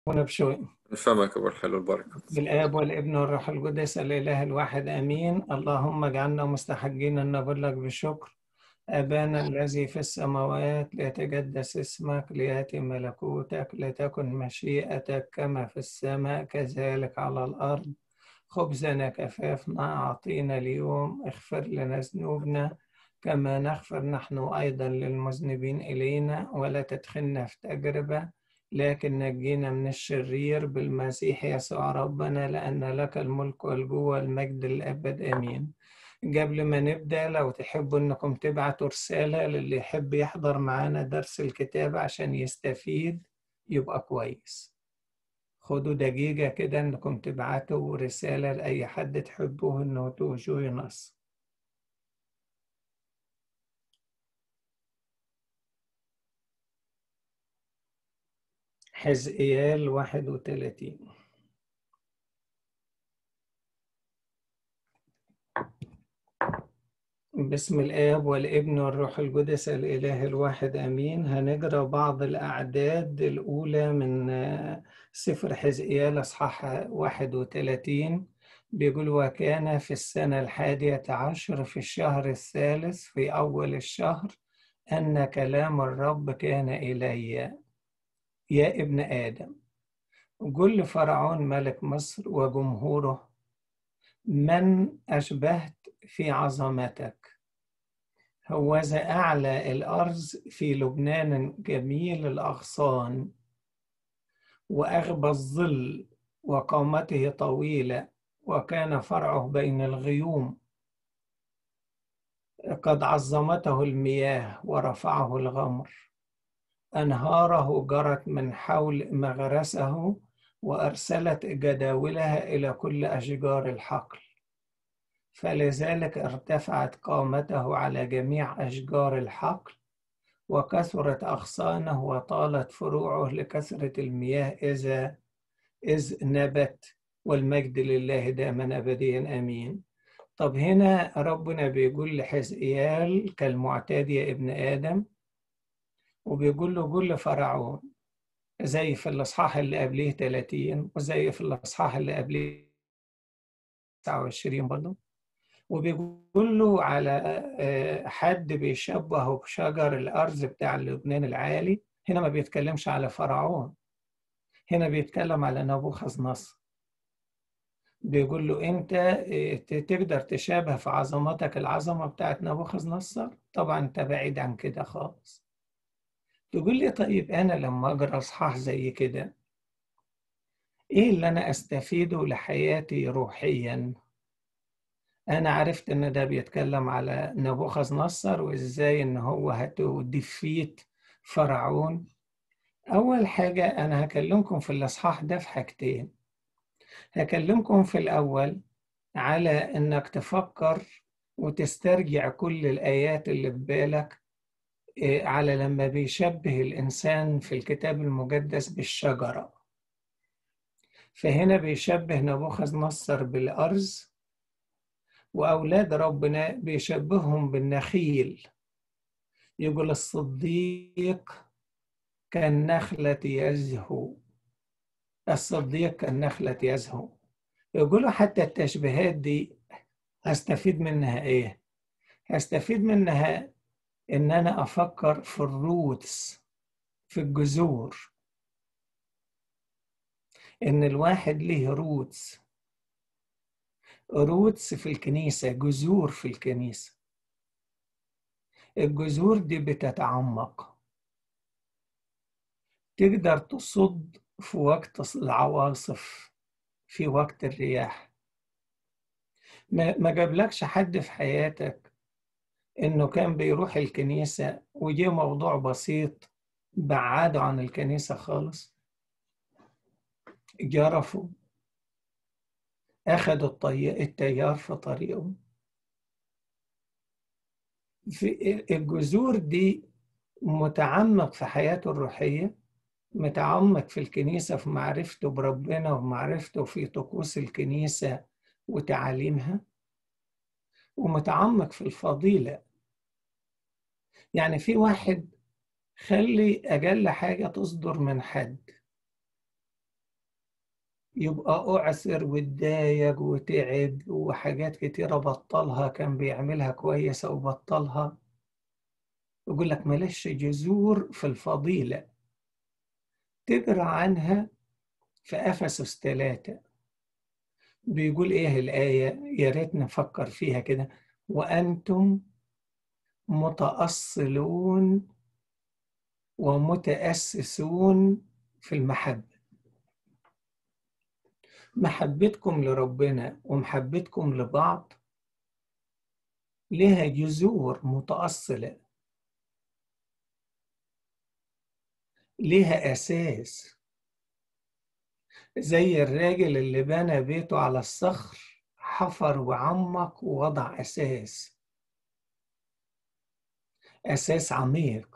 ونبشوي فمك أبو الحلو البركة بالآب والابن والروح القدس الإله الواحد آمين اللهم اجعلنا مستحقين أن نقول لك بشكر أبانا الذي في السماوات ليتقدس اسمك ليأتي ملكوتك لتكن مشيئتك كما في السماء كذلك على الأرض خبزنا كفافنا أعطينا اليوم اغفر لنا ذنوبنا كما نغفر نحن أيضا للمذنبين إلينا ولا تدخلنا في تجربة لكن نجينا من الشرير بالمسيح يسوع ربنا لأن لك الملك والجوة والمجد للأبد آمين قبل ما نبدأ لو تحبوا إنكم تبعتوا رسالة للي يحب يحضر معانا درس الكتاب عشان يستفيد يبقى كويس خدوا دقيقة كده إنكم تبعتوا رسالة لأي حد تحبوه إنه توجوه نص حزقيال واحد وثلاثين بسم الآب والابن والروح القدس الإله الواحد آمين هنقرأ بعض الأعداد الأولى من سفر حزقيال أصحاح واحد وثلاثين بيقول وكان في السنة الحادية عشر في الشهر الثالث في أول الشهر أن كلام الرب كان إلي يا ابن آدم قل لفرعون ملك مصر وجمهوره من أشبهت في عظمتك هوذا أعلى الأرز في لبنان جميل الأغصان وأغبى الظل وقامته طويلة وكان فرعه بين الغيوم قد عظمته المياه ورفعه الغمر أنهاره جرت من حول مغرسه وأرسلت جداولها إلى كل أشجار الحقل فلذلك ارتفعت قامته على جميع أشجار الحقل وكثرت أغصانه وطالت فروعه لكثرة المياه إذا إذ نبت والمجد لله دائما أبديا آمين طب هنا ربنا بيقول لحزقيال كالمعتاد يا ابن آدم وبيقول له قول لفرعون زي في الإصحاح اللي قبليه 30 وزي في الإصحاح اللي قبليه 29 برضه وبيقول له على حد بيشبهه بشجر الأرز بتاع لبنان العالي هنا ما بيتكلمش على فرعون هنا بيتكلم على نبوخذ نصر بيقول له انت تقدر تشابه في عظمتك العظمه بتاعت نبوخذ نصر طبعا انت بعيد عن كده خالص تقول لي طيب أنا لما أقرأ إصحاح زي كده إيه اللي أنا أستفيده لحياتي روحيا؟ أنا عرفت إن ده بيتكلم على نبوخذ نصر وإزاي إن هو هتدفيت فرعون أول حاجة أنا هكلمكم في الإصحاح ده في حاجتين هكلمكم في الأول على إنك تفكر وتسترجع كل الآيات اللي في بالك على لما بيشبه الإنسان في الكتاب المقدس بالشجرة فهنا بيشبه نبوخذ نصر بالأرز وأولاد ربنا بيشبههم بالنخيل يقول الصديق كالنخلة يزهو الصديق كالنخلة يزهو يقولوا حتى التشبيهات دي هستفيد منها ايه هستفيد منها ان انا افكر في الروتس في الجذور ان الواحد ليه روتس روتس في الكنيسه جذور في الكنيسه الجذور دي بتتعمق تقدر تصد في وقت العواصف في وقت الرياح ما جابلكش حد في حياتك انه كان بيروح الكنيسة وجه موضوع بسيط بعده عن الكنيسة خالص جرفوا أخذوا الطي... التيار في طريقهم في الجذور دي متعمق في حياته الروحية متعمق في الكنيسة في معرفته بربنا ومعرفته في طقوس الكنيسة وتعاليمها ومتعمق في الفضيلة يعني في واحد خلي أجل حاجة تصدر من حد يبقى أعسر واتضايق وتعب وحاجات كتيرة بطلها كان بيعملها كويسة وبطلها يقول لك ملاش جذور في الفضيلة تقرأ عنها في أفسس ثلاثة بيقول إيه الآية يا ريت نفكر فيها كده وأنتم متأصلون ومتأسسون في المحبة محبتكم لربنا ومحبتكم لبعض لها جذور متأصلة لها أساس زي الراجل اللي بنى بيته على الصخر حفر وعمق ووضع أساس أساس عميق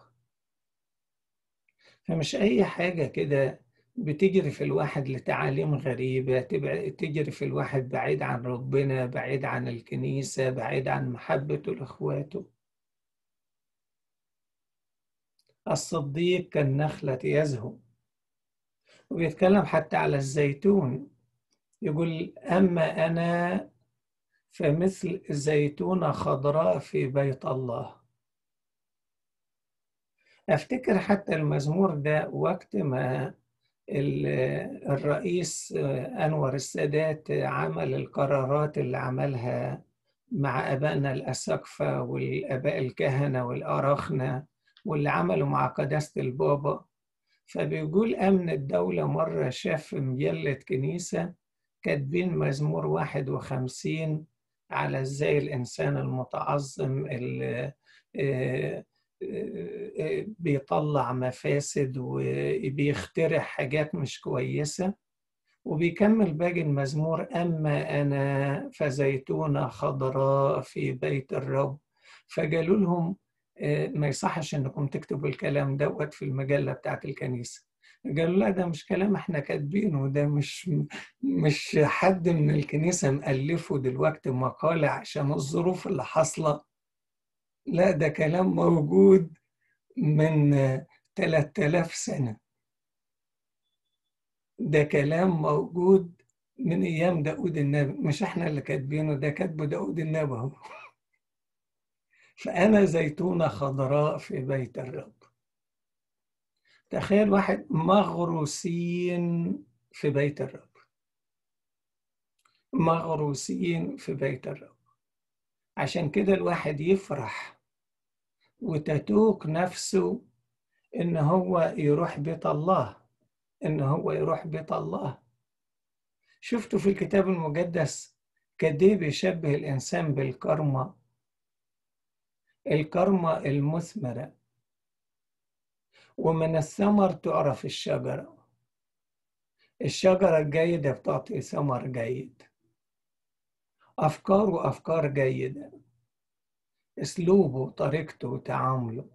فمش أي حاجة كده بتجري في الواحد لتعاليم غريبة تجري في الواحد بعيد عن ربنا بعيد عن الكنيسة بعيد عن محبته لإخواته الصديق كالنخلة يزهو وبيتكلم حتى على الزيتون يقول أما أنا فمثل زيتونة خضراء في بيت الله أفتكر حتى المزمور ده وقت ما الرئيس أنور السادات عمل القرارات اللي عملها مع أبائنا الأساقفة والآباء الكهنة والأراخنة واللي عملوا مع قداسة البابا فبيقول أمن الدولة مرة شاف مجلة كنيسة كاتبين مزمور واحد وخمسين على ازاي الإنسان المتعظم اللي بيطلع مفاسد وبيخترع حاجات مش كويسة وبيكمل باقي المزمور أما أنا فزيتونة خضراء في بيت الرب فقالوا لهم ما يصحش انكم تكتبوا الكلام دوت في المجله بتاعت الكنيسه قالوا لا ده مش كلام احنا كاتبينه ده مش مش حد من الكنيسه مؤلفه دلوقتي مقاله عشان الظروف اللي حاصله لا ده كلام موجود من 3000 سنه ده كلام موجود من ايام داود النبي مش احنا اللي كاتبينه ده كاتبه داود النبي اهو فأنا زيتونة خضراء في بيت الرب تخيل واحد مغروسين في بيت الرب مغروسين في بيت الرب عشان كده الواحد يفرح وتتوق نفسه إن هو يروح بيت الله إن هو يروح بيت الله شفتوا في الكتاب المقدس كده بيشبه الإنسان بالكرمة الكرمة المثمرة ومن الثمر تعرف الشجرة الشجرة الجيدة بتعطي ثمر جيد أفكاره أفكار جيدة أسلوبه طريقته تعامله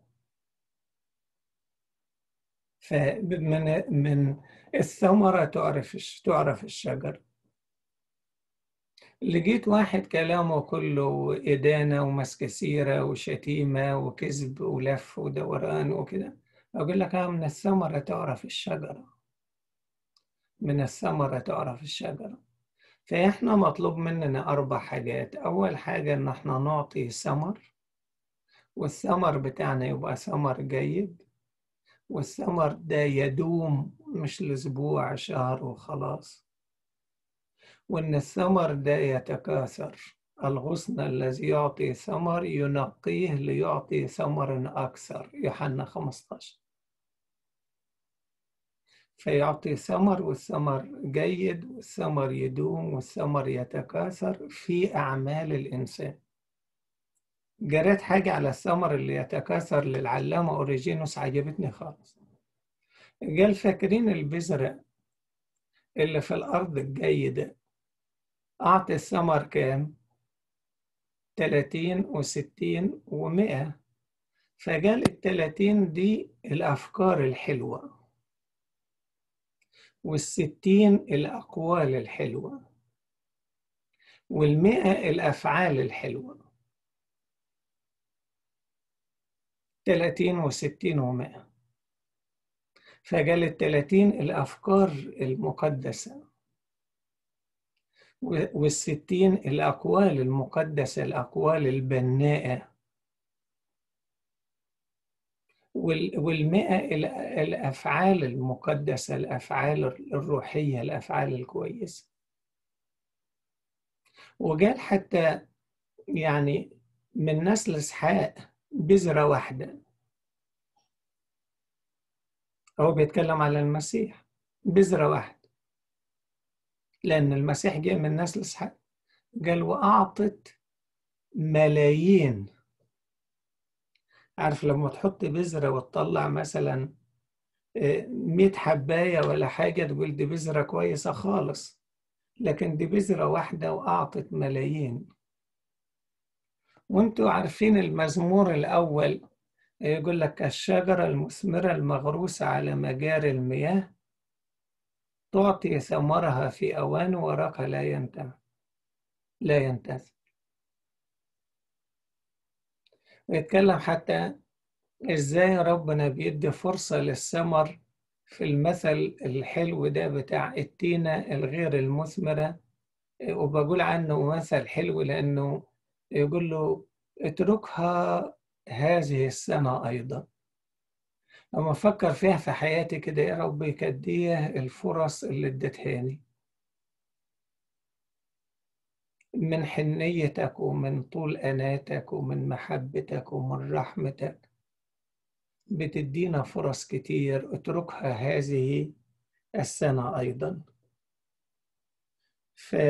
فمن من الثمرة تعرف تعرف الشجرة لقيت واحد كلامه كله إدانة ومسك سيرة وشتيمة وكذب ولف ودوران وكده أقول لك من الثمرة تعرف الشجرة من الثمرة تعرف الشجرة فإحنا مطلوب مننا أربع حاجات أول حاجة إن إحنا نعطي ثمر والثمر بتاعنا يبقى ثمر جيد والثمر ده يدوم مش لأسبوع شهر وخلاص وإن الثمر ده يتكاثر الغصن الذي يعطي ثمر ينقيه ليعطي ثمر أكثر يوحنا 15 فيعطي ثمر والثمر جيد والثمر يدوم والثمر يتكاثر في أعمال الإنسان جريت حاجة على الثمر اللي يتكاثر للعلامة أوريجينوس عجبتني خالص قال فاكرين البذرة اللي في الأرض الجيدة أعطي الثمر كام؟ تلاتين وستين ومئة فقال التلاتين دي الأفكار الحلوة والستين الأقوال الحلوة والمئة الأفعال الحلوة تلاتين وستين ومئة فقال التلاتين الأفكار المقدسة والستين الأقوال المقدسة الأقوال البناءة والمئة الأفعال المقدسة الأفعال الروحية الأفعال الكويسة وقال حتى يعني من نسل إسحاق بذرة واحدة هو بيتكلم على المسيح بذرة واحدة لأن المسيح جاء من نسل إسحاق قال وأعطت ملايين عارف لما تحط بذرة وتطلع مثلا مية حباية ولا حاجة تقول دي بذرة كويسة خالص لكن دي بذرة واحدة وأعطت ملايين وانتوا عارفين المزمور الأول يقول لك الشجرة المثمرة المغروسة على مجاري المياه تعطي ثمرها في أوان ورقها لا ينتهي لا ينتهي ويتكلم حتى ازاي ربنا بيدي فرصة للثمر في المثل الحلو ده بتاع التينة الغير المثمرة وبقول عنه مثل حلو لأنه يقول له اتركها هذه السنة أيضا لما أفكر فيها في حياتي كده يا رب يكديه الفرص اللي اديتهاني من حنيتك ومن طول أناتك ومن محبتك ومن رحمتك بتدينا فرص كتير اتركها هذه السنة أيضا ف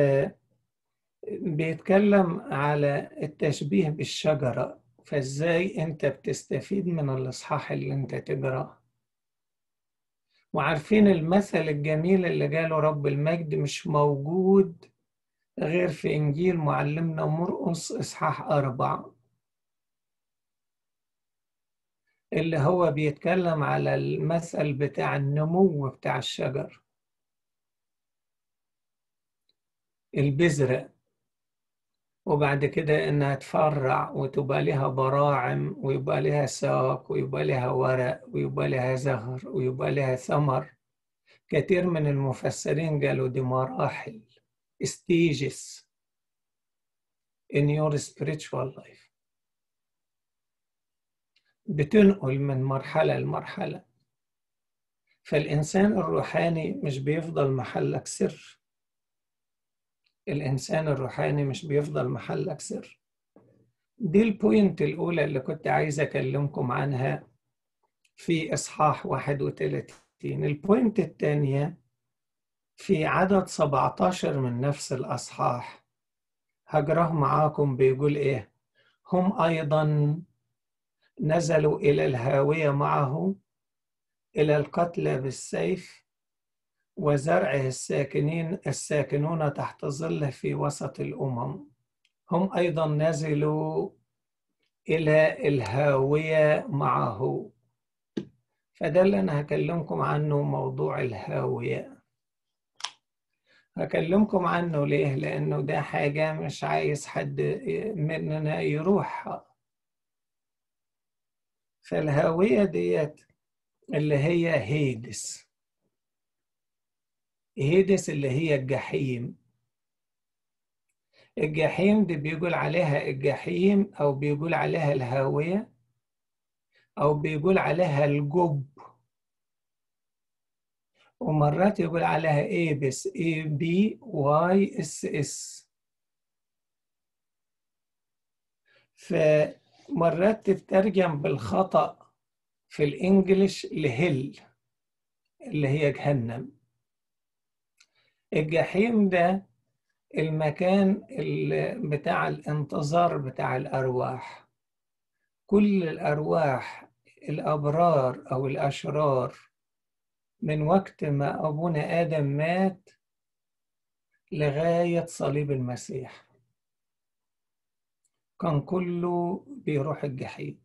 بيتكلم على التشبيه بالشجرة فازاي انت بتستفيد من الاصحاح اللي انت تقراه وعارفين المثل الجميل اللي قاله رب المجد مش موجود غير في إنجيل معلمنا مرقس إصحاح أربعة اللي هو بيتكلم على المثل بتاع النمو بتاع الشجر البذرة وبعد كده إنها تفرع وتبقى لها براعم ويبقى لها ساق ويبقى لها ورق ويبقى لها زهر ويبقى لها ثمر كثير من المفسرين قالوا دي مراحل stages in your spiritual life بتنقل من مرحلة لمرحلة فالإنسان الروحاني مش بيفضل محلك سر الإنسان الروحاني مش بيفضل محلك سر دي البوينت الأولى اللي كنت عايز أكلمكم عنها في إصحاح 31 البوينت الثانية في عدد 17 من نفس الأصحاح هجره معاكم بيقول إيه هم أيضا نزلوا إلى الهاوية معه إلى القتلى بالسيف وزرعه الساكنين الساكنون تحت ظله في وسط الأمم هم أيضا نزلوا إلى الهاوية معه فده اللي أنا هكلمكم عنه موضوع الهاوية هكلمكم عنه ليه؟ لأنه ده حاجة مش عايز حد مننا يروح فالهاوية ديت اللي هي هيدس هيدس اللي هي الجحيم الجحيم دي بيقول عليها الجحيم أو بيقول عليها الهاوية أو بيقول عليها الجب ومرات يقول عليها A بس A B Y S S فمرات تترجم بالخطأ في الإنجليش لهل اللي هي جهنم الجحيم ده المكان بتاع الانتظار بتاع الأرواح كل الأرواح الأبرار أو الأشرار من وقت ما أبونا آدم مات لغاية صليب المسيح كان كله بيروح الجحيم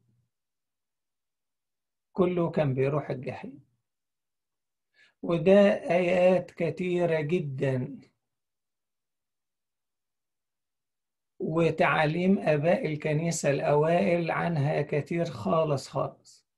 كله كان بيروح الجحيم وده آيات كثيرة جدا وتعاليم آباء الكنيسة الأوائل عنها كثير خالص خالص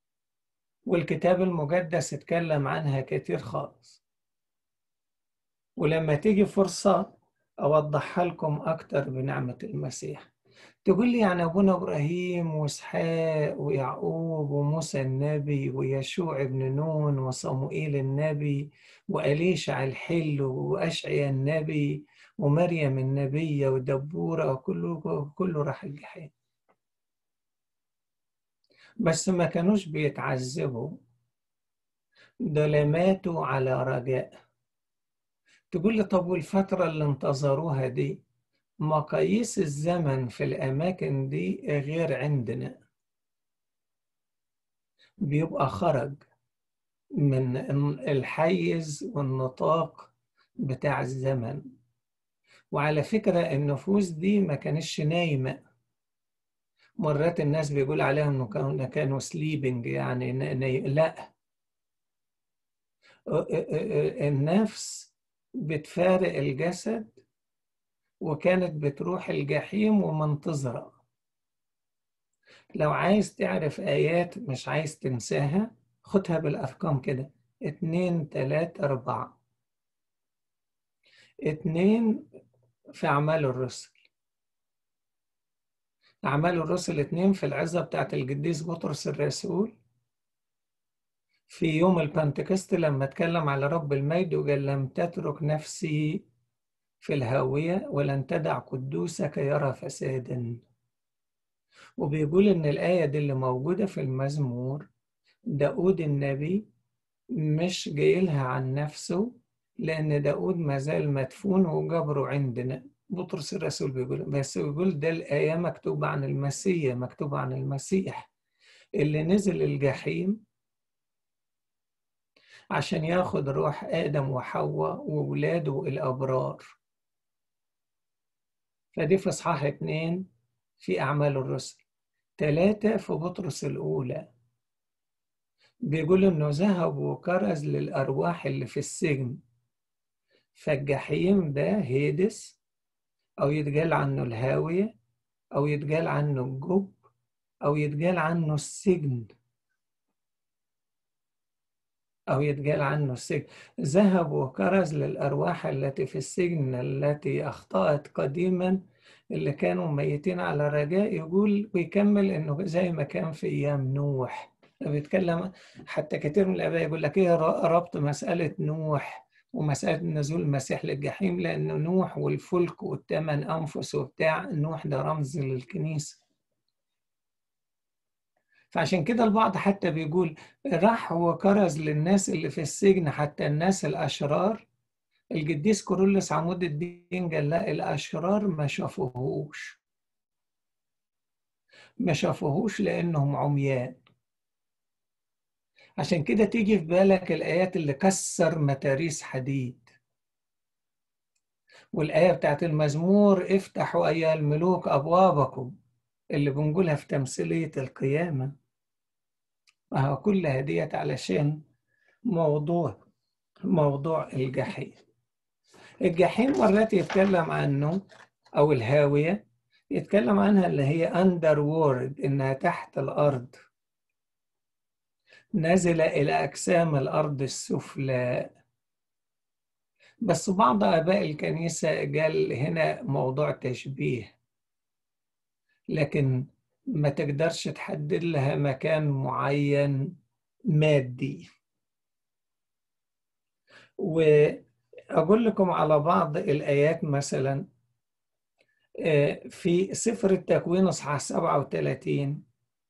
والكتاب المقدس اتكلم عنها كتير خالص ولما تيجي فرصة أوضحها لكم أكتر بنعمة المسيح تقول لي يعني أبونا إبراهيم وإسحاق ويعقوب وموسى النبي ويشوع ابن نون وصموئيل النبي وأليشع الحلو وأشعيا النبي ومريم النبية ودبورة وكله كله راح الجحيم بس ما كانوش بيتعذبوا دول ماتوا على رجاء تقول لي طب والفترة اللي انتظروها دي مقاييس الزمن في الأماكن دي غير عندنا بيبقى خرج من الحيز والنطاق بتاع الزمن وعلى فكرة النفوس دي ما كانتش نايمة مرات الناس بيقول عليهم انه كانوا كانوا سليبنج يعني ناي... لا النفس بتفارق الجسد وكانت بتروح الجحيم ومنتظرة لو عايز تعرف آيات مش عايز تنساها خدها بالأرقام كده اتنين تلات أربعة اتنين في أعمال الرسل أعمال الرسل اتنين في العزة بتاعت القديس بطرس الرسول في يوم البنتكست لما اتكلم على رب المجد وقال لم تترك نفسي في الهاوية ولن تدع قدوسك يرى فسادا وبيقول إن الآية دي اللي موجودة في المزمور داود النبي مش جايلها عن نفسه لأن داود ما زال مدفون وجبره عندنا بطرس الرسول بيقول بس بيقول ده الآية مكتوبة عن المسيح مكتوبة عن المسيح اللي نزل الجحيم عشان ياخد روح آدم وحواء وولاده الأبرار فدي في إصحاح اتنين في أعمال الرسل ثلاثة في بطرس الأولى بيقول إنه ذهب وكرز للأرواح اللي في السجن فالجحيم ده هيدس أو يتقال عنه الهاوية أو يتقال عنه الجب أو يتقال عنه السجن أو يتقال عنه السجن ذهب وكرز للأرواح التي في السجن التي أخطأت قديما اللي كانوا ميتين على رجاء يقول ويكمل إنه زي ما كان في أيام نوح بيتكلم حتى كتير من الآباء يقول لك إيه ربط مسألة نوح ومسألة نزول المسيح للجحيم لأن نوح والفلك والثمن أنفس وبتاع نوح ده رمز للكنيسة فعشان كده البعض حتى بيقول راح وكرز للناس اللي في السجن حتى الناس الأشرار القديس كورولوس عمود الدين قال لا الأشرار ما شافوهوش ما شافوهوش لأنهم عميان عشان كده تيجي في بالك الآيات اللي كسر متاريس حديد والآية بتاعت المزمور افتحوا أيها الملوك أبوابكم اللي بنقولها في تمثيلية القيامة وهو كل هديت علشان موضوع موضوع الجحيم الجحيم مرات يتكلم عنه أو الهاوية يتكلم عنها اللي هي أندر وورد إنها تحت الأرض نازلة إلى أجسام الأرض السفلى بس بعض آباء الكنيسة قال هنا موضوع تشبيه لكن ما تقدرش تحدد لها مكان معين مادي وأقول لكم على بعض الآيات مثلا في سفر التكوين اصحاح 37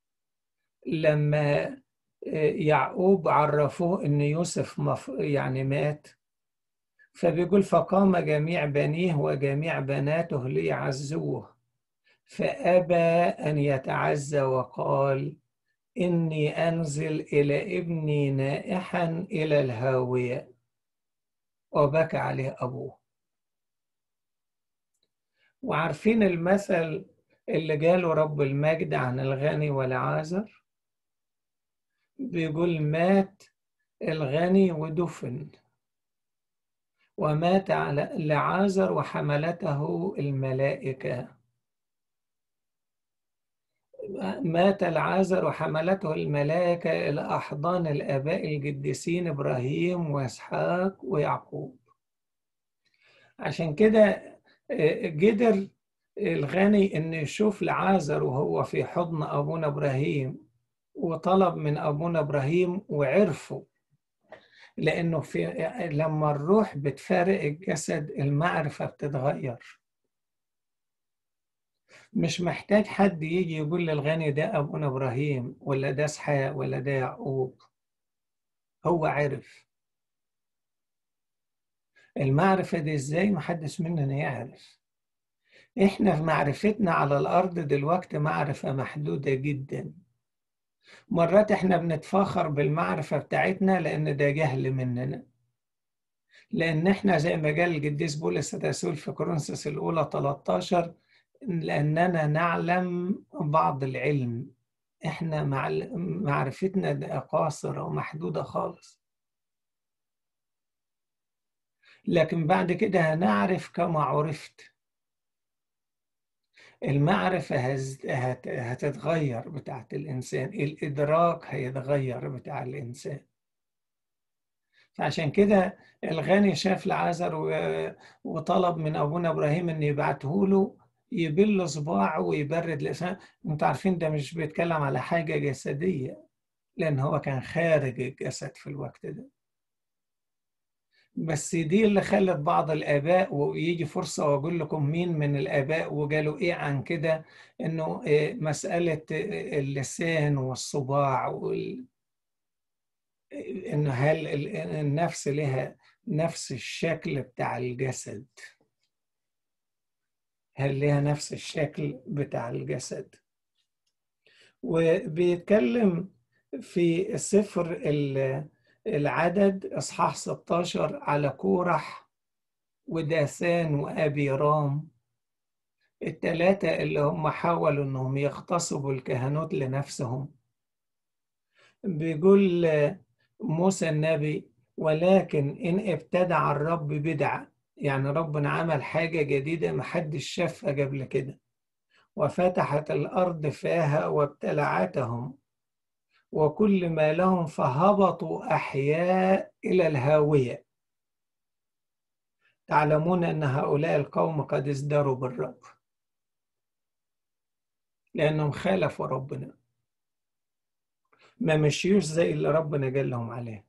لما يعقوب عرفوه ان يوسف مف... يعني مات فبيقول فقام جميع بنيه وجميع بناته ليعزوه فابى ان يتعزى وقال اني انزل الى ابني نائحا الى الهاويه وبكى عليه ابوه وعارفين المثل اللي قاله رب المجد عن الغني والعازر بيقول مات الغني ودفن ومات على لعازر وحملته الملائكة مات العازر وحملته الملائكة إلى أحضان الآباء القديسين إبراهيم وإسحاق ويعقوب عشان كده قدر الغني انه يشوف لعازر وهو في حضن ابونا ابراهيم وطلب من ابونا ابراهيم وعرفه لانه في لما الروح بتفارق الجسد المعرفه بتتغير مش محتاج حد يجي يقول للغني ده ابونا ابراهيم ولا ده اسحاق ولا ده يعقوب هو عرف المعرفة دي ازاي محدش مننا يعرف احنا في معرفتنا على الارض دلوقتي معرفة محدودة جدا مرات احنا بنتفاخر بالمعرفة بتاعتنا لان ده جهل مننا لان احنا زي ما قال القديس بولس الرسول في كورنثوس الاولى 13 لاننا نعلم بعض العلم احنا معرفتنا قاصرة ومحدودة خالص لكن بعد كده هنعرف كما عرفت المعرفة هتتغير بتاعت الإنسان الإدراك هيتغير بتاع الإنسان فعشان كده الغني شاف لعازر وطلب من أبونا إبراهيم إن يبعته له يبل صباعه ويبرد لسانه انتوا عارفين ده مش بيتكلم على حاجة جسدية لأن هو كان خارج الجسد في الوقت ده بس دي اللي خلت بعض الآباء ويجي فرصة وأقول لكم مين من الآباء وقالوا إيه عن كده إنه مسألة اللسان والصباع وال... إنه هل النفس لها نفس الشكل بتاع الجسد هل لها نفس الشكل بتاع الجسد وبيتكلم في سفر العدد اصحاح 16 على كورح وداثان وابي رام الثلاثة اللي هم حاولوا انهم يغتصبوا الكهنوت لنفسهم بيقول موسى النبي ولكن ان ابتدع الرب بدعة يعني ربنا عمل حاجة جديدة محدش شافها قبل كده وفتحت الأرض فاها وابتلعتهم وكل ما لهم فهبطوا أحياء إلى الهاوية تعلمون أن هؤلاء القوم قد ازدروا بالرب لأنهم خالفوا ربنا ما مشيوش زي اللي ربنا قال لهم عليه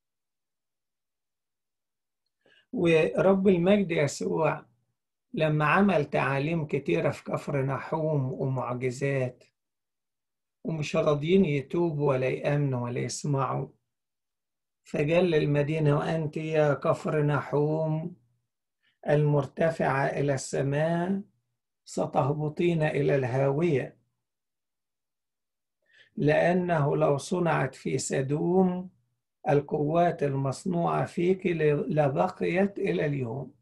ورب المجد يسوع لما عمل تعاليم كتيرة في كفر نحوم ومعجزات ومش راضيين يتوبوا ولا يأمنوا ولا يسمعوا فقال للمدينة وأنت يا كفر نحوم المرتفعة إلى السماء ستهبطين إلى الهاوية لأنه لو صنعت في سدوم القوات المصنوعة فيك لبقيت إلى اليوم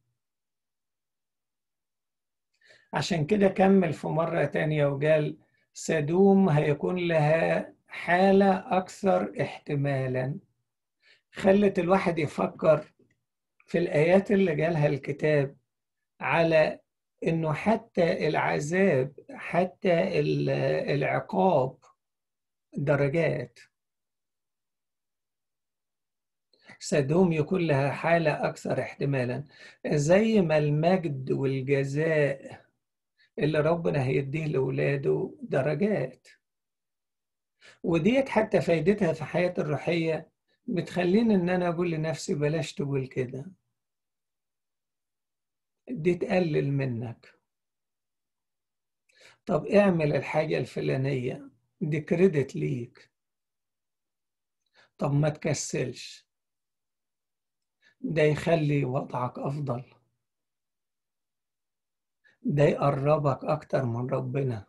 عشان كده كمل في مرة تانية وقال سدوم هيكون لها حالة أكثر احتمالا خلت الواحد يفكر في الآيات اللي قالها الكتاب على إنه حتى العذاب حتى العقاب درجات سدوم يكون لها حالة أكثر احتمالا زي ما المجد والجزاء اللي ربنا هيديه لأولاده درجات وديت حتى فايدتها في حياتي الروحية بتخليني إن أنا أقول لنفسي بلاش تقول كده دي تقلل منك طب اعمل الحاجة الفلانية دي كريدت ليك طب ما تكسلش ده يخلي وضعك أفضل ده يقربك أكتر من ربنا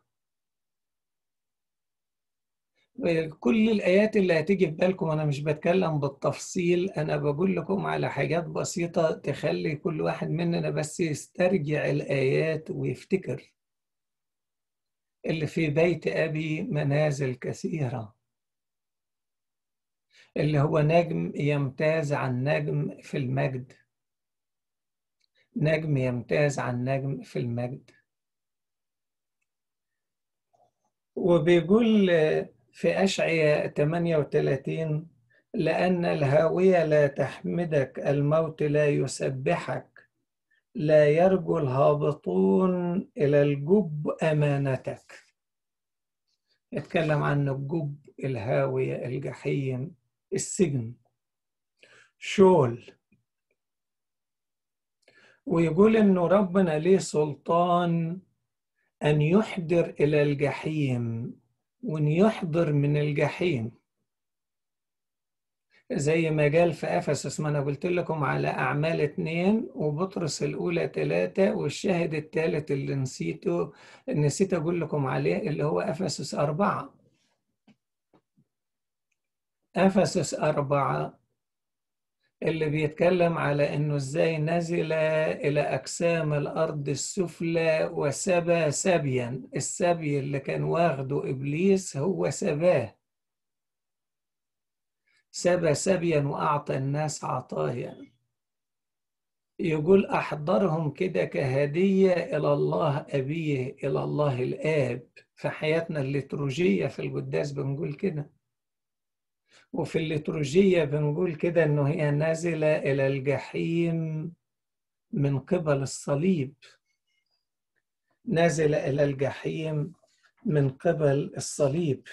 كل الآيات اللي هتيجي في بالكم أنا مش بتكلم بالتفصيل أنا بقول لكم على حاجات بسيطة تخلي كل واحد مننا بس يسترجع الآيات ويفتكر اللي في بيت أبي منازل كثيرة اللي هو نجم يمتاز عن نجم في المجد نجم يمتاز عن نجم في المجد وبيقول في أشعية 38 لأن الهاوية لا تحمدك الموت لا يسبحك لا يرجو الهابطون إلى الجب أمانتك يتكلم عن الجب الهاوية الجحيم السجن شول ويقول إنه ربنا ليه سلطان أن يحضر إلى الجحيم وأن يحضر من الجحيم زي ما قال في أفسس ما أنا قلت لكم على أعمال اتنين وبطرس الأولى تلاتة والشاهد الثالث اللي نسيته نسيت أقول لكم عليه اللي هو أفسس أربعة أفسس أربعة اللي بيتكلم على إنه إزاي نزل إلى أجسام الأرض السفلى وسبى سبيا السبي اللي كان واخده إبليس هو سباه سبى سبيا وأعطى الناس عطايا يقول أحضرهم كده كهدية إلى الله أبيه إلى الله الآب في حياتنا الليتروجية في القداس بنقول كده وفي الليتروجية بنقول كده إنه هي نازلة إلى الجحيم من قبل الصليب نازلة إلى الجحيم من قبل الصليب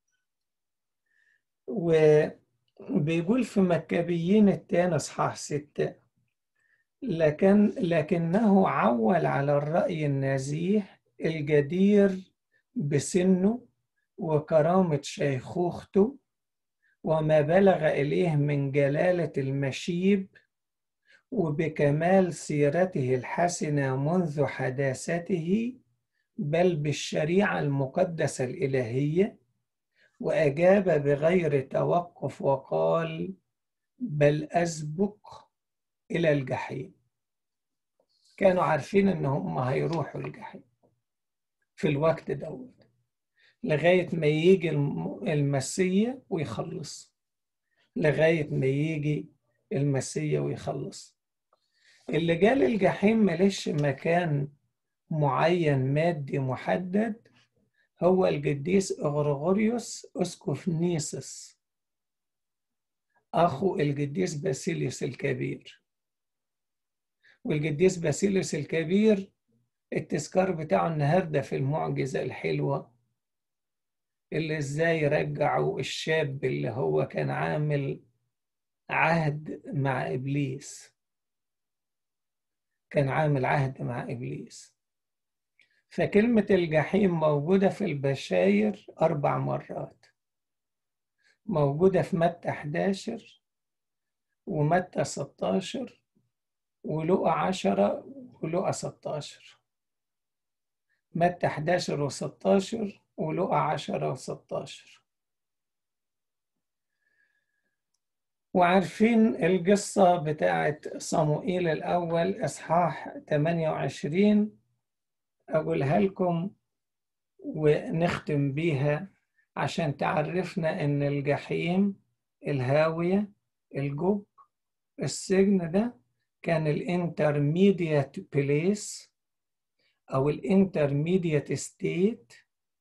وبيقول في مكابيين التاني إصحاح ستة لكن لكنه عول على الرأي النزيه الجدير بسنه وكرامة شيخوخته وما بلغ إليه من جلالة المشيب وبكمال سيرته الحسنة منذ حداثته بل بالشريعة المقدسة الإلهية وأجاب بغير توقف وقال بل أسبق إلى الجحيم كانوا عارفين إن هم هيروحوا الجحيم في الوقت دوت لغاية ما يجي المسيا ويخلص لغاية ما يجي المسيا ويخلص اللي جال الجحيم ملش مكان معين مادي محدد هو القديس غرغوريوس أسقف نيسس أخو القديس باسيليوس الكبير والقديس باسيليوس الكبير التذكار بتاعه النهارده في المعجزة الحلوة اللي ازاي رجعوا الشاب اللي هو كان عامل عهد مع إبليس كان عامل عهد مع إبليس فكلمة الجحيم موجودة في البشاير أربع مرات موجودة في متى 11 ومتى 16 ولقى 10 ولقى 16 متى 11 و16 ولقى 10 و16 وعارفين القصة بتاعت صموئيل الأول إصحاح 28 أقولها لكم ونختم بيها عشان تعرفنا إن الجحيم الهاوية الجب السجن ده كان الانترميديات بليس أو الانترميديات ستيت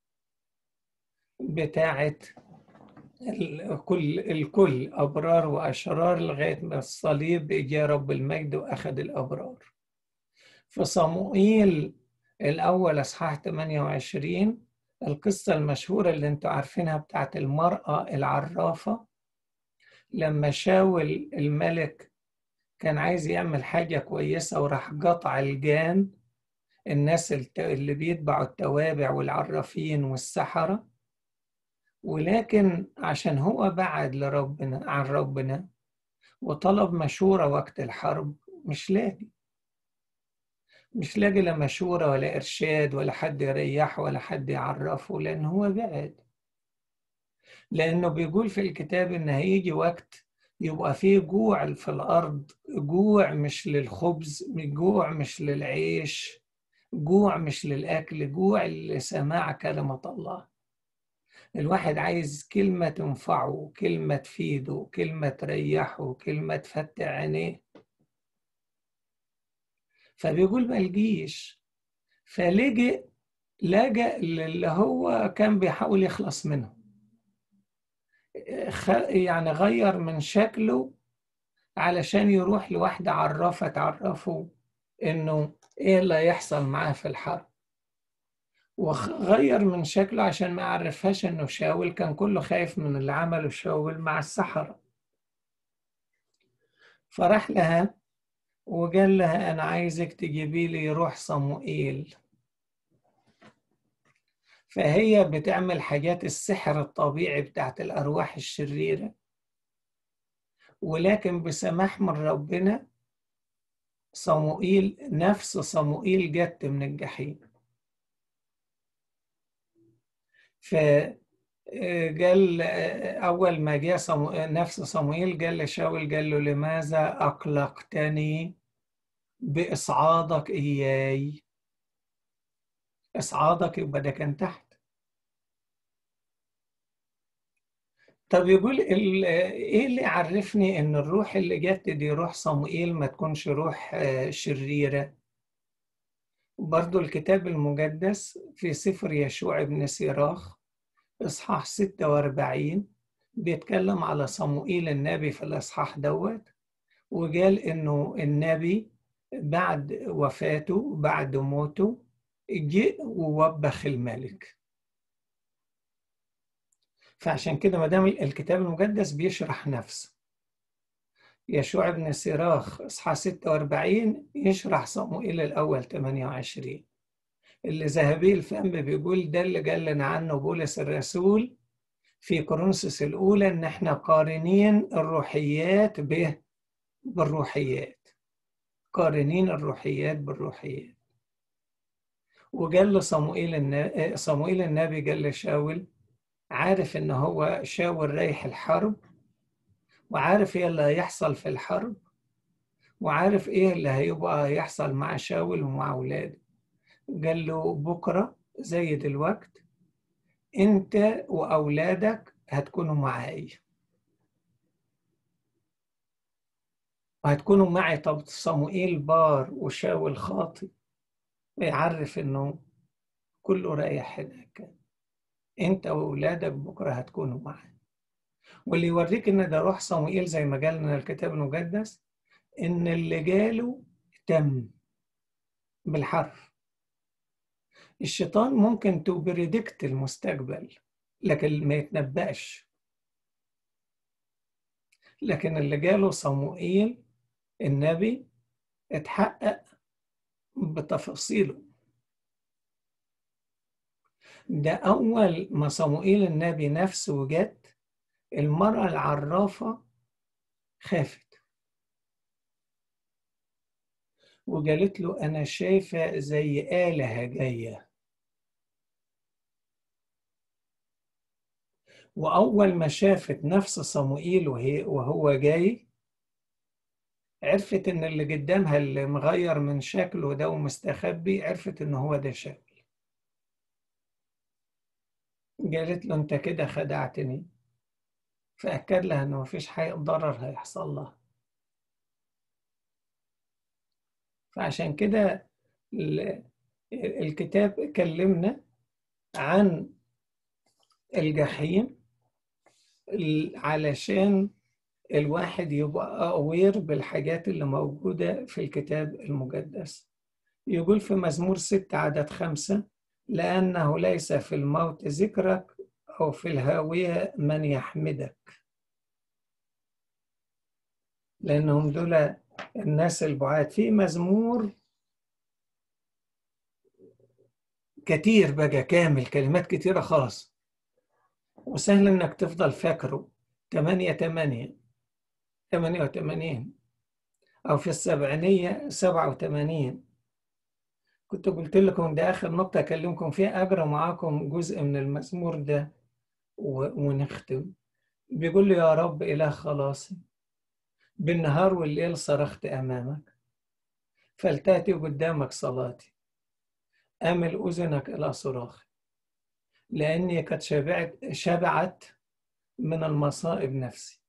بتاعت الكل الكل أبرار وأشرار لغاية ما الصليب جاء رب المجد وأخذ الأبرار في صموئيل الأول أصحاح 28 القصة المشهورة اللي انتوا عارفينها بتاعت المرأة العرافة لما شاول الملك كان عايز يعمل حاجة كويسة وراح قطع الجان الناس اللي بيتبعوا التوابع والعرافين والسحرة ولكن عشان هو بعد لربنا عن ربنا وطلب مشورة وقت الحرب مش لاقي مش لاقي لا مشورة ولا إرشاد ولا حد يريحه ولا حد يعرفه لأن هو بعد لأنه بيقول في الكتاب إن هيجي وقت يبقى فيه جوع في الأرض جوع مش للخبز جوع مش للعيش جوع مش للأكل جوع لسماع كلمة الله الواحد عايز كلمة تنفعه كلمة تفيده كلمة تريحه كلمة تفتح عينيه فبيقول ما الجيش فلجئ لجأ اللي هو كان بيحاول يخلص منه يعني غير من شكله علشان يروح لواحدة عرافة تعرفه إنه إيه اللي هيحصل معاه في الحرب وغير من شكله عشان ما يعرفهاش إنه شاول كان كله خايف من اللي عمله شاول مع السحرة فراح لها وقال لها أنا عايزك تجيبي لي روح صموئيل فهي بتعمل حاجات السحر الطبيعي بتاعت الأرواح الشريرة ولكن بسماح من ربنا صموئيل نفس صموئيل جت من الجحيم فقال أول ما جاء صمو... نفس صموئيل قال لشاول قال له لماذا أقلقتني بإصعادك إياي إصعادك يبقى ده كان تحت طب يقول ال... ايه اللي عرفني ان الروح اللي جت دي روح صموئيل ما تكونش روح شريرة برضو الكتاب المقدس في سفر يشوع بن سيراخ اصحاح 46 بيتكلم على صموئيل النبي في الاصحاح دوت وقال انه النبي بعد وفاته بعد موته جه ووبخ الملك فعشان كده ما دام الكتاب المقدس بيشرح نفسه يشوع بن سيراخ اصحاح 46 يشرح صموئيل الاول 28 اللي ذهبي الفم بيقول ده اللي قال لنا عنه بولس الرسول في كورنثوس الاولى ان احنا قارنين الروحيات به بالروحيات قارنين الروحيات بالروحيات وقال له صموئيل النبي صموئيل النبي قال لشاول عارف ان هو شاول رايح الحرب وعارف ايه اللي هيحصل في الحرب وعارف ايه اللي هيبقى هيحصل مع شاول ومع اولاده قال له بكره زي دلوقت انت واولادك هتكونوا معايا وهتكونوا معي طب صموئيل بار وشاول خاطي ويعرف انه كله رايح هناك انت واولادك بكره هتكونوا معايا واللي يوريك ان ده روح صموئيل زي ما قال لنا الكتاب المقدس ان اللي جاله تم بالحرف الشيطان ممكن تبريدكت المستقبل لكن ما يتنبأش لكن اللي جاله صموئيل النبي اتحقق بتفاصيله ده أول ما صموئيل النبي نفسه جت المرأة العرافة خافت وقالت له أنا شايفة زي آلهة جاية وأول ما شافت نفس صموئيل وهي وهو جاي عرفت إن اللي قدامها اللي مغير من شكله ده ومستخبي عرفت إن هو ده شاول قالت له أنت كده خدعتني فأكد لها إنه مفيش حاجة ضرر هيحصل لها فعشان كده الكتاب كلمنا عن الجحيم علشان الواحد يبقى أوير بالحاجات اللي موجودة في الكتاب المقدس يقول في مزمور ستة عدد خمسة لأنه ليس في الموت ذكرك أو في الهاوية من يحمدك لأنهم دول الناس البعاد في مزمور كتير بقى كامل كلمات كتيرة خالص وسهل انك تفضل فاكره تمانية تمانية تمانية وتمانين أو في السبعينية سبعة وتمانين كنت قلت لكم ده آخر نقطة أكلمكم فيها أقرأ معاكم جزء من المزمور ده ونختم بيقول له يا رب إله خلاصي بالنهار والليل صرخت أمامك فلتأتي قدامك صلاتي أمل أذنك إلى صراخي لأني قد شبعت شبعت من المصائب نفسي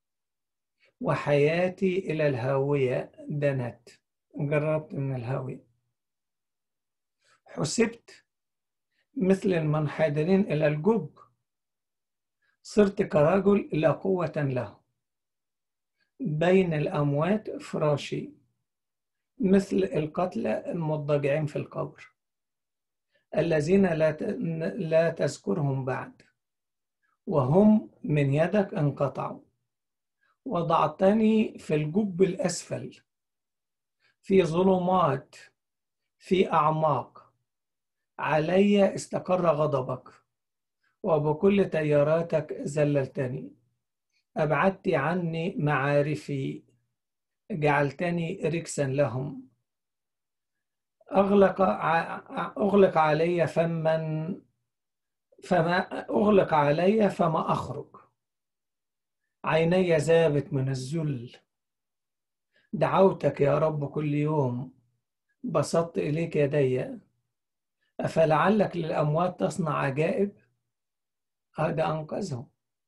وحياتي إلى الهاوية دنت جربت من الهاوية حسبت مثل المنحدرين إلى الجب صرت كرجل لا قوة له بين الأموات فراشي مثل القتلى المضطجعين في القبر الذين لا لا تذكرهم بعد وهم من يدك انقطعوا وضعتني في الجب الأسفل في ظلمات في أعماق علي استقر غضبك وبكل تياراتك ذللتني أبعدت عني معارفي جعلتني ركسا لهم أغلق أغلق علي فمن فما أغلق علي فما أخرج عيني ذابت من الذل دعوتك يا رب كل يوم بسطت إليك يدي أفلعلك للأموات تصنع عجائب هذا أنقذهم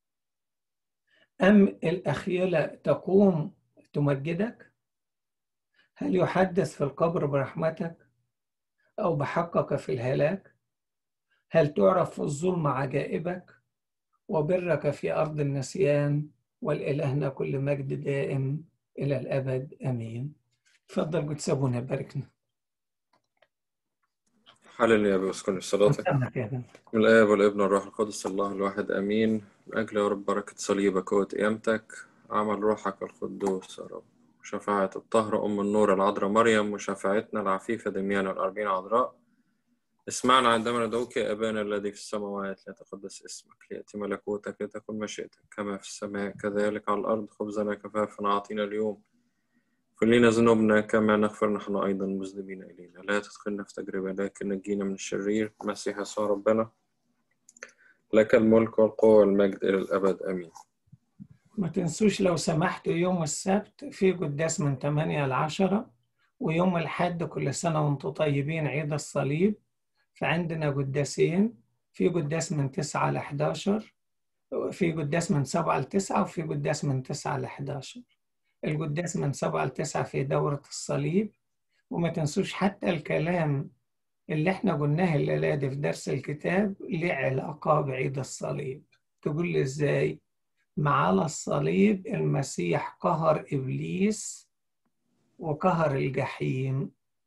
أم الأخيلة تقوم تمجدك هل يحدث في القبر برحمتك أو بحقك في الهلاك هل تعرف في الظلم عجائبك وبرك في أرض النسيان والإلهنا كل مجد دائم إلى الأبد أمين تفضل قدس أبونا باركنا حلل يا أبي واسكن في صلاتك قدامك يا بنت من الآب والابن والروح القدس الله الواحد آمين من أجل يا رب بركة صليبك وقيامتك عمل روحك القدوس يا رب وشفاعة الطهر أم النور العذراء مريم وشفاعتنا العفيفة دميان الأربعين عذراء اسمعنا عندما ندعوك يا أبانا الذي في السماوات ليتقدس اسمك ليأتي ملكوتك لتكن مشيئتك كما في السماء كذلك على الأرض خبزنا كفافا أعطينا اليوم كلنا ذنوبنا كما نغفر نحن أيضا مذنبين إلينا لا تدخلنا في تجربة لكن نجينا من الشرير مسيح يسوع ربنا لك الملك والقوة والمجد إلى الأبد آمين ما تنسوش لو سمحتوا يوم السبت في قداس من 8 ل 10 ويوم الحد كل سنة وانتم طيبين عيد الصليب فعندنا قداسين في قداس من 9 ل 11 في قداس من 7 ل 9 وفي قداس من 9 ل 11 القداس من 7 ل 9 في دورة الصليب وما تنسوش حتى الكلام اللي احنا قلناه الليلة دي في درس الكتاب ليه علاقة بعيد الصليب تقول لي ازاي؟ مع على الصليب المسيح قهر إبليس وقهر الجحيم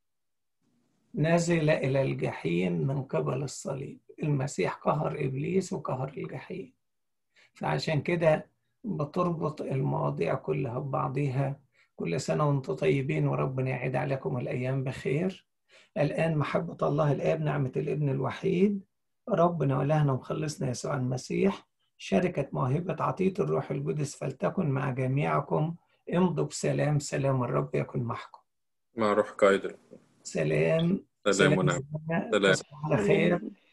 نزل إلى الجحيم من قبل الصليب المسيح قهر إبليس وقهر الجحيم فعشان كده بتربط المواضيع كلها ببعضها كل سنة وانتم طيبين وربنا يعيد عليكم الأيام بخير الآن محبة الله الآب نعمة الابن الوحيد ربنا ولهنا ومخلصنا يسوع المسيح شركة موهبة عطية الروح القدس فلتكن مع جميعكم امضوا بسلام سلام الرب يكن معكم مع روحك أيضا سلام سلام ونعم سلام سلام. تصبحوا على خير